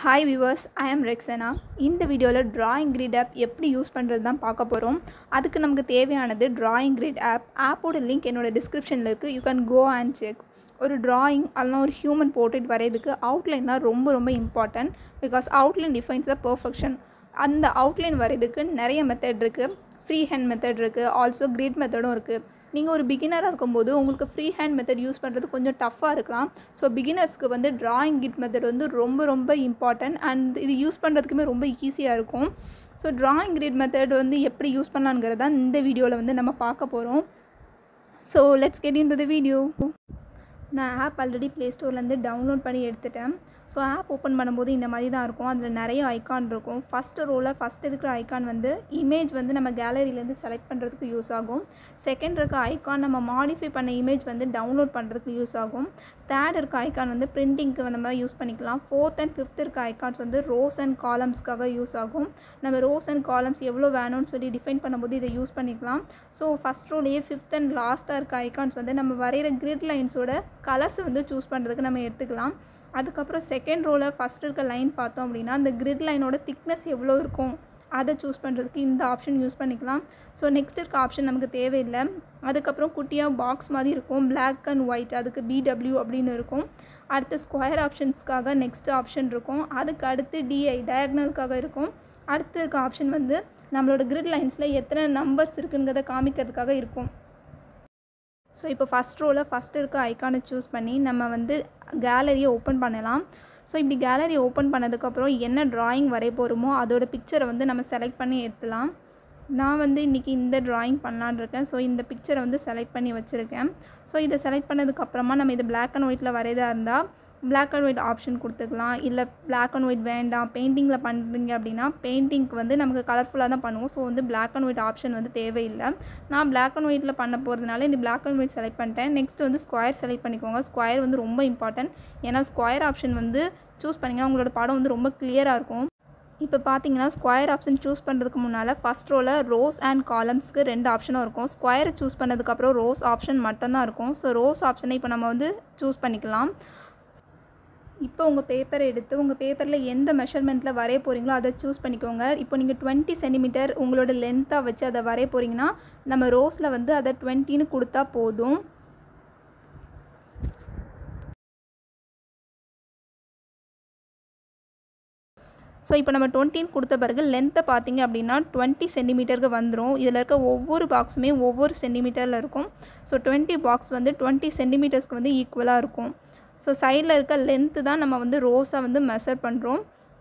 hi viewers ஐ ஆம் ரெக்ஸனா இந்த வீடியோவில் drawing grid ஆப் எப்படி யூஸ் பண்ணுறது தான் பார்க்க போகிறோம் அதுக்கு நமக்கு தேவையானது drawing grid ஆப் ஆப்போட லிங்க் என்னோட டிஸ்கிரிப்ஷனில் இருக்குது you can go and check ஒரு drawing அதெல்லாம் ஒரு ஹியூமன் போர்ட்ரேட் வரையதுக்கு அவுட்லைன் தான் ரொம்ப ரொம்ப important because outline defines the perfection அந்த அவுட்லைன் வரையதுக்கு நிறைய மெத்தட் இருக்குது ஃப்ரீ ஹேண்ட் மெத்தட் இருக்குது ஆல்சோ கிரிட் மெத்தடும் இருக்குது நீங்கள் ஒரு பிகினராக இருக்கும்போது உங்களுக்கு ஃப்ரீ ஹேண்ட் மெத்தட் யூஸ் பண்ணுறது கொஞ்சம் டஃப்பாக இருக்கலாம் ஸோ பிகினர்ஸ்க்கு வந்து drawing கிட் மெத்தட் வந்து ரொம்ப ரொம்ப இம்பார்ட்டன்ட் அண்ட் இது யூஸ் பண்ணுறதுக்குமே ரொம்ப ஈஸியாக இருக்கும் ஸோ drawing கிரிட் மெத்தட் வந்து எப்படி யூஸ் பண்ணலாங்கிறது தான் இந்த வீடியோவில் வந்து நம்ம பார்க்க போகிறோம் so let's get into the video நான் ஆப் ஆல்ரெடி ப்ளே ஸ்டோர்லேருந்து டவுன்லோட் பண்ணி எடுத்துட்டேன் ஸோ ஆப் ஓப்பன் பண்ணும்போது இந்த மாதிரி தான் இருக்கும் அதில் நிறைய ஐகான் இருக்கும் ஃபஸ்ட்டு ரோவில் ஃபஸ்ட் இருக்கிற ஐகான் வந்து இமேஜ் வந்து நம்ம கேலரியிலேருந்து செலக்ட் பண்ணுறதுக்கு யூஸ் ஆகும் செகண்ட் இருக்க ஐகான் நம்ம மாடிஃபை பண்ண இமேஜ் வந்து டவுன்லோட் பண்ணுறதுக்கு யூஸ் ஆகும் தேர்ட் இருக்க ஐகான் வந்து பிரிண்டிங்க்கு வந்து நம்ம யூஸ் பண்ணிக்கலாம் ஃபோர்த் அண்ட் ஃபிஃப்த் இருக்க ஐகான்ஸ் வந்து ரோஸ் அண்ட் காலம்ஸ்க்காக யூஸ் ஆகும் நம்ம ரோஸ் அண்ட் காலம்ஸ் எவ்வளோ வேணும்னு சொல்லி டிஃபைன் பண்ணும்போது இதை யூஸ் பண்ணிக்கலாம் ஸோ ஃபஸ்ட் ரோலேயே ஃபிஃப்த் அண்ட் லாஸ்ட்டாக இருக்க ஐகான்ஸ் வந்து நம்ம வரைகிற கிரிட் லைன்ஸோட கலர்ஸ் வந்து சூஸ் பண்ணுறதுக்கு நம்ம எடுத்துக்கலாம் அதுக்கப்புறம் செகண்ட் ரோவில் ஃபஸ்ட் இருக்க லைன் பார்த்தோம் அப்படின்னா அந்த கிரிட் லைனோட திக்னஸ் எவ்வளோ இருக்கும் அதை சூஸ் பண்ணுறதுக்கு இந்த ஆப்ஷன் யூஸ் பண்ணிக்கலாம் ஸோ நெக்ஸ்ட் இருக்க ஆப்ஷன் நமக்கு தேவையில்லை அதுக்கப்புறம் குட்டியாக பாக்ஸ் மாதிரி இருக்கும் Black அண்ட் ஒயிட் அதுக்கு பிடபிள்யூ அப்படின்னு இருக்கும் அடுத்து ஸ்கொயர் ஆப்ஷன்ஸ்க்காக நெக்ஸ்ட் ஆப்ஷன் இருக்கும் அதுக்கு அடுத்து டிஐ டயக்னலுக்காக இருக்கும் அடுத்து இருக்க ஆப்ஷன் வந்து நம்மளோட கிரிட் லைன்ஸில் எத்தனை நம்பர்ஸ் இருக்குங்கிறத காமிக்கிறதுக்காக இருக்கும் ஸோ இப்போ ஃபஸ்ட் ரோவில் ஃபஸ்ட் இருக்க ஐக்கானை சூஸ் பண்ணி நம்ம வந்து கேலரியை ஓப்பன் பண்ணலாம் ஸோ இப்படி கேலரி ஓப்பன் பண்ணதுக்கப்புறம் என்ன drawing வரைய போகிறோமோ அதோட பிக்சரை வந்து நம்ம செலக்ட் பண்ணி எடுத்துலாம் நான் வந்து இன்றைக்கி இந்த drawing பண்ணலான்னு இருக்கேன் ஸோ இந்த பிக்சரை வந்து செலக்ட் பண்ணி வச்சுருக்கேன் ஸோ இதை செலக்ட் பண்ணதுக்கப்புறமா நம்ம இது Black அண்ட் ஒயிட்டில் வரையதா இருந்தால் Black அண்ட் ஒயிட் ஆப்ஷன் கொடுத்துக்கலாம் இல்லை Black அண்ட் ஒயிட் வேண்டாம் பெயிண்டிங்கில் பண்ணுறீங்க அப்படின்னா பெயிண்டிங்க்கு வந்து நமக்கு கலர்ஃபுல்லாக தான் பண்ணுவோம் ஸோ வந்து Black அண்ட் ஒயிட் ஆப்ஷன் வந்து தேவையில்லை நான் Black அண்ட் ஒயிட்டில் பண்ண போகிறதுனால இந்த Black அண்ட் ஒயிட் செலக்ட் பண்ணிட்டேன் நெக்ஸ்ட் வந்து ஸ்கொயர் செலக்ட் பண்ணிக்கோங்க ஸ்கொயர் வந்து ரொம்ப இம்பார்ட்டன்ட் ஏன்னா ஸ்கொயர் ஆப்ஷன் வந்து சூஸ் பண்ணிங்கன்னா உங்களோட படம் வந்து ரொம்ப கிளியராக இருக்கும் இப்போ பார்த்தீங்கன்னா ஸ்கொயர் ஆப்ஷன் சூஸ் பண்ணுறதுக்கு முன்னால் ஃபஸ்ட் ரோவில் ரோஸ் அண்ட் காலம்ஸ்க்கு ரெண்டு ஆப்ஷனும் இருக்கும் ஸ்கொயரை சூஸ் பண்ணதுக்கப்புறம் ரோஸ் ஆப்ஷன் மட்டும்தான் இருக்கும் ஸோ ரோஸ் ஆப்ஷனை இப்போ நம்ம வந்து சூஸ் பண்ணிக்கலாம் இப்போ உங்கள் பேப்பரை எடுத்து உங்கள் பேப்பரில் எந்த மெஷர்மெண்ட்டில் வரைய போகிறீங்களோ அதை சூஸ் பண்ணிக்கோங்க இப்போ நீங்கள் டுவெண்ட்டி சென்டிமீட்டர் உங்களோட லென்த்தாக வச்சு அதை வரைய போகிறீங்கன்னா நம்ம ரோஸில் வந்து அதை டுவெண்ட்டின்னு கொடுத்தா போதும் ஸோ இப்போ நம்ம டுவெண்ட்டின்னு கொடுத்த பிறகு லென்த்தை பார்த்தீங்க அப்படின்னா டுவெண்ட்டி சென்டிமீட்டருக்கு வந்துடும் இதில் இருக்க ஒவ்வொரு பாக்ஸுமே ஒவ்வொரு சென்டிமீட்டரில் இருக்கும் ஸோ டுவெண்ட்டி பாக்ஸ் வந்து டுவெண்ட்டி சென்டிமீட்டர்ஸ்க்கு வந்து ஈக்குவலாக இருக்கும் ஸோ சைடில் இருக்க லென்த்து தான் நம்ம வந்து ரோஸாக வந்து மெஷர் பண்ணுறோம்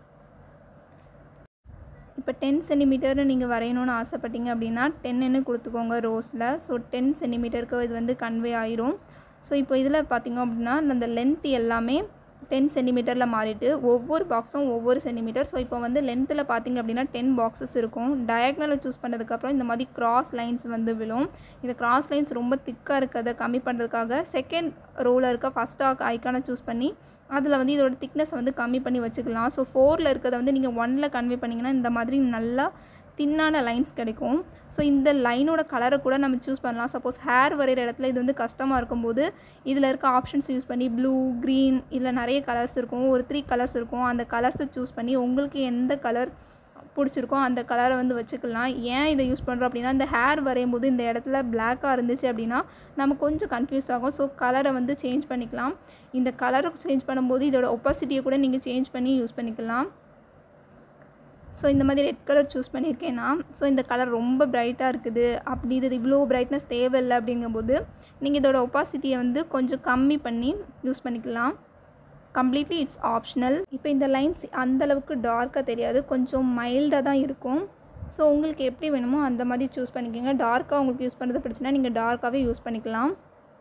இப்போ டென் சென்டிமீட்டர் நீங்கள் வரையணும்னு ஆசைப்பட்டீங்க அப்படின்னா டென்னு கொடுத்துக்கோங்க ரோஸில் ஸோ டென் சென்டிமீட்டருக்கு இது வந்து கன்வே ஆயிரும் ஸோ இப்போ இதில் பார்த்தீங்க அப்படின்னா அந்த லென்த் எல்லாமே டென் சென்டிமீட்டரில் மாறிட்டு ஒவ்வொரு பாக்ஸும் ஒவ்வொரு சென்டிமீட்டர் ஸோ இப்போ வந்து லென்த்தில் பார்த்தீங்க அப்படின்னா டென் பாக்ஸஸ் இருக்கும் டயக்னலை சூஸ் பண்ணதுக்கப்புறம் இந்த மாதிரி கிராஸ் லைன்ஸ் வந்து விழும் இந்த கிராஸ் லைன்ஸ் ரொம்ப திக்காக இருக்கிறத கம்மி பண்ணுறதுக்காக செகண்ட் ரோவில் இருக்க ஃபஸ்ட் ஐக்கானை சூஸ் பண்ணி அதில் வந்து இதோட திக்னஸை வந்து கம்மி பண்ணி வச்சுக்கலாம் ஸோ ஃபோரில் இருக்கிறத வந்து நீங்கள் ஒனில் கன்வே பண்ணிங்கன்னா இந்த மாதிரி நல்லா தின்னான லைன்ஸ் கிடைக்கும் ஸோ இந்த லைனோட கலரை கூட நம்ம சூஸ் பண்ணலாம் சப்போஸ் ஹேர் வரைகிற இடத்துல இது வந்து கஷ்டமாக இருக்கும்போது இதில் இருக்க ஆப்ஷன்ஸ் யூஸ் பண்ணி ப்ளூ க்ரீன் இதில் நிறைய கலர்ஸ் இருக்கும் ஒரு த்ரீ கலர்ஸ் இருக்கும் அந்த கலர்ஸை சூஸ் பண்ணி உங்களுக்கு எந்த கலர் பிடிச்சிருக்கோ அந்த கலரை வந்து வச்சுக்கலாம் ஏன் இதை யூஸ் பண்ணுறோம் அப்படின்னா இந்த ஹேர் வரையும் போது இந்த இடத்துல பிளாக்காக இருந்துச்சு அப்படின்னா நம்ம கொஞ்சம் கன்ஃபியூஸ் ஆகும் ஸோ கலரை வந்து சேஞ்ச் பண்ணிக்கலாம் இந்த கலரை சேஞ்ச் பண்ணும்போது இதோட ஒப்பாசிட்டியை கூட நீங்கள் சேஞ்ச் பண்ணி யூஸ் பண்ணிக்கலாம் ஸோ இந்த மாதிரி ரெட் கலர் சூஸ் பண்ணியிருக்கேன்னா ஸோ இந்த கலர் ரொம்ப பிரைட்டாக இருக்குது அப்படி இது இவ்வளோ பிரைட்னஸ் தேவையில்லை அப்படிங்கும்போது நீங்கள் இதோட ஒப்பாசிட்டியை வந்து கொஞ்சம் கம்மி பண்ணி யூஸ் பண்ணிக்கலாம் கம்ப்ளீட்லி இட்ஸ் ஆப்ஷனல் இப்போ இந்த லைன்ஸ் அந்தளவுக்கு டார்க்காக தெரியாது கொஞ்சம் மைல்டாக தான் இருக்கும் ஸோ உங்களுக்கு எப்படி வேணுமோ அந்த மாதிரி சூஸ் பண்ணிக்கோங்க டார்க்காக உங்களுக்கு யூஸ் பண்ணுறது பிடிச்சுன்னா நீங்கள் டார்க்காகவே யூஸ் பண்ணிக்கலாம்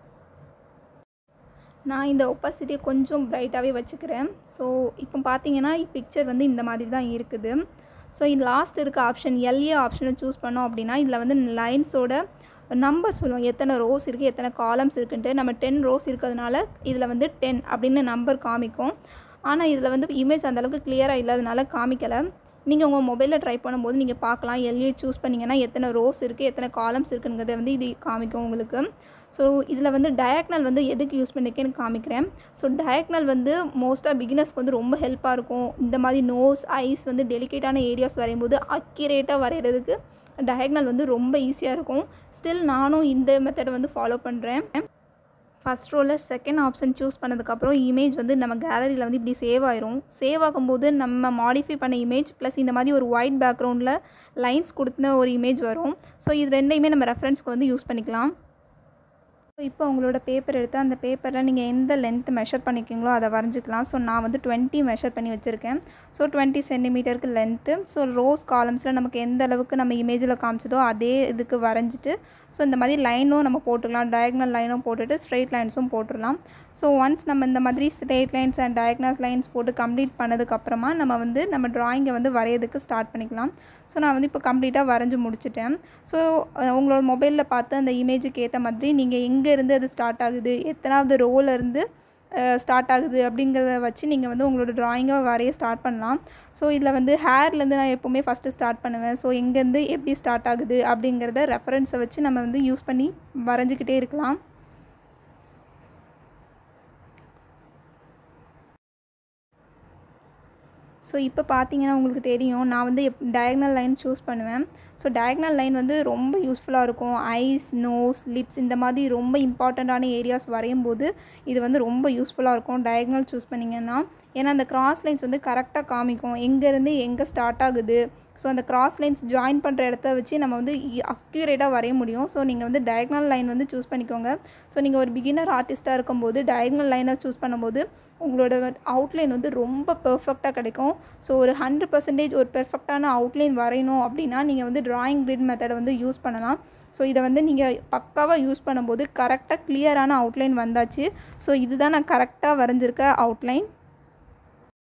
நான் இந்த ஒப்பாசிட்டியை கொஞ்சம் ப்ரைட்டாகவே வச்சுக்கிறேன் ஸோ இப்போ பார்த்தீங்கன்னா பிக்சர் வந்து இந்த மாதிரி தான் இருக்குது ஸோ இது லாஸ்ட் இருக்க ஆப்ஷன் எல்ஏ ஆப்ஷனை சூஸ் பண்ணோம் அப்படின்னா இதில் வந்து லைன்ஸோட நம்பர் சொல்லுவோம் எத்தனை ரோஸ் இருக்குது எத்தனை காலம்ஸ் இருக்குன்ட்டு நம்ம டென் ரோஸ் இருக்கிறதுனால இதில் வந்து டென் அப்படின்னு நம்பர் காமிக்கும் ஆனால் இதில் வந்து இமேஜ் அந்தளவுக்கு கிளியராக இல்லாதனால காமிக்கலை நீங்கள் உங்கள் மொபைலில் ட்ரை பண்ணும்போது நீங்கள் பார்க்கலாம் எல்ஏ சூஸ் பண்ணிங்கன்னா எத்தனை ரோஸ் இருக்குது எத்தனை காலம்ஸ் இருக்குங்கிறத வந்து இது காமிக்கும் உங்களுக்கு ஸோ இதில் வந்து டயக்னல் வந்து எதுக்கு யூஸ் பண்ணியிருக்கேன்னு காமிக்கிறேன் ஸோ டயக்னல் வந்து மோஸ்ட்டாக பிகினர்ஸ்க்கு வந்து ரொம்ப ஹெல்ப்பாக இருக்கும் இந்த மாதிரி நோஸ் ஐஸ் வந்து டெலிகேட்டான ஏரியாஸ் வரையும்போது அக்யூரேட்டாக வரைகிறதுக்கு டயக்னல் வந்து ரொம்ப ஈஸியாக இருக்கும் ஸ்டில் நானும் இந்த மெத்தடை வந்து ஃபாலோ பண்ணுறேன் ஃபஸ்ட் ரோவில் செகண்ட் ஆப்ஷன் சூஸ் பண்ணதுக்கப்புறம் இமேஜ் வந்து நம்ம கேலரியில் வந்து இப்படி சேவ் ஆயிரும் சேவ் ஆகும்போது நம்ம மாடிஃபை பண்ண இமேஜ் ப்ளஸ் இந்த மாதிரி ஒரு ஒயிட் பேக்ரவுண்டில் லைன்ஸ் கொடுத்த ஒரு இமேஜ் வரும் ஸோ இது ரெண்டையுமே நம்ம ரெஃபரன்ஸ்க்கு வந்து யூஸ் பண்ணிக்கலாம் ஸோ இப்போ உங்களோட பேப்பர் எடுத்து அந்த பேப்பரில் நீங்கள் எந்த லென்த் மெஷர் பண்ணிக்கிங்களோ அதை வரைஞ்சிக்கலாம் ஸோ நான் வந்து டுவெண்ட்டி மெஷர் பண்ணி வச்சுருக்கேன் ஸோ டுவெண்ட்டி சென்டிமீட்டருக்கு லென்த்து ஸோ ரோஸ் காலம்ஸில் நமக்கு எந்த அளவுக்கு நம்ம இமேஜில் காமிச்சதோ அதே இதுக்கு வரைஞ்சிட்டு ஸோ இந்த மாதிரி லைனும் நம்ம போட்டுக்கலாம் டயக்னல் லைனும் போட்டுட்டு ஸ்ட்ரெயிட் லைன்ஸும் போட்டுடலாம் ஸோ ஒன்ஸ் நம்ம இந்த மாதிரி straight lines and diagonal lines போட்டு கம்ப்ளீட் பண்ணதுக்கப்புறமா நம்ம வந்து நம்ம ட்ராயிங்கை வந்து வரையறதுக்கு ஸ்டார்ட் பண்ணிக்கலாம் ஸோ நான் வந்து இப்போ கம்ப்ளீட்டாக வரைஞ்சி முடிச்சிட்டேன் ஸோ உங்களோட மொபைலில் பார்த்து அந்த இமேஜுக்கு ஏற்ற மாதிரி நீங்கள் எங்கேருந்து அது ஸ்டார்ட் ஆகுது எத்தனாவது ரோவில் இருந்து ஸ்டார்ட் ஆகுது அப்படிங்கிறத வச்சு நீங்கள் வந்து உங்களோட ட்ராயிங்கை வரைய ஸ்டார்ட் பண்ணலாம் ஸோ இதில் வந்து ஹேர்லேருந்து நான் எப்போவுமே ஃபஸ்ட்டு ஸ்டார்ட் பண்ணுவேன் ஸோ எங்கேருந்து எப்படி ஸ்டார்ட் ஆகுது அப்படிங்கிறத ரெஃபரன்ஸை வச்சு நம்ம வந்து யூஸ் பண்ணி வரைஞ்சிக்கிட்டே இருக்கலாம் ஸோ இப்போ பார்த்தீங்கன்னா உங்களுக்கு தெரியும் நான் வந்து எப் டயக்னல் லைன் சூஸ் பண்ணுவேன் ஸோ டயக்னல் லைன் வந்து ரொம்ப யூஸ்ஃபுல்லாக இருக்கும் ஐஸ் நோஸ் லிப்ஸ் இந்த மாதிரி ரொம்ப இம்பார்ட்டண்ட்டான ஏரியாஸ் வரையும் போது இது வந்து ரொம்ப யூஸ்ஃபுல்லாக இருக்கும் டயக்னல் சூஸ் பண்ணிங்கன்னா ஏன்னா அந்த கிராஸ் லைன்ஸ் வந்து கரெக்டாக காமிக்கும் எங்கேருந்து எங்கே ஸ்டார்ட் ஆகுது ஸோ அந்த கிராஸ் லைன்ஸ் ஜாயின் பண்ணுற இடத்த வச்சு நம்ம வந்து அக்யூரேட்டாக வரைய முடியும் ஸோ நீங்கள் வந்து டயக்னல் லைன் வந்து சூஸ் பண்ணிக்கோங்க ஸோ நீங்கள் ஒரு பிகினர் ஆர்டிஸ்ட்டாக இருக்கும்போது டயக்னல் லைனை சூஸ் பண்ணும்போது உங்களோட அவுட்லைன் வந்து ரொம்ப பெர்ஃபெக்டாக கிடைக்கும் ஸோ ஒரு ஹண்ட்ரட் பர்சன்டேஜ் ஒரு பெர்ஃபெக்டான அவுட்லைன் வரையணும் அப்படின்னா நீங்கள் வந்து ட்ராயிங் கிரிட் மெத்தடை வந்து யூஸ் பண்ணலாம் ஸோ இதை வந்து நீங்கள் பக்காவாக யூஸ் பண்ணும்போது கரெக்டாக கிளியரான அவுட்லைன் வந்தாச்சு ஸோ இதுதான் நான் கரெக்டாக வரைஞ்சிருக்க அவுட்லைன்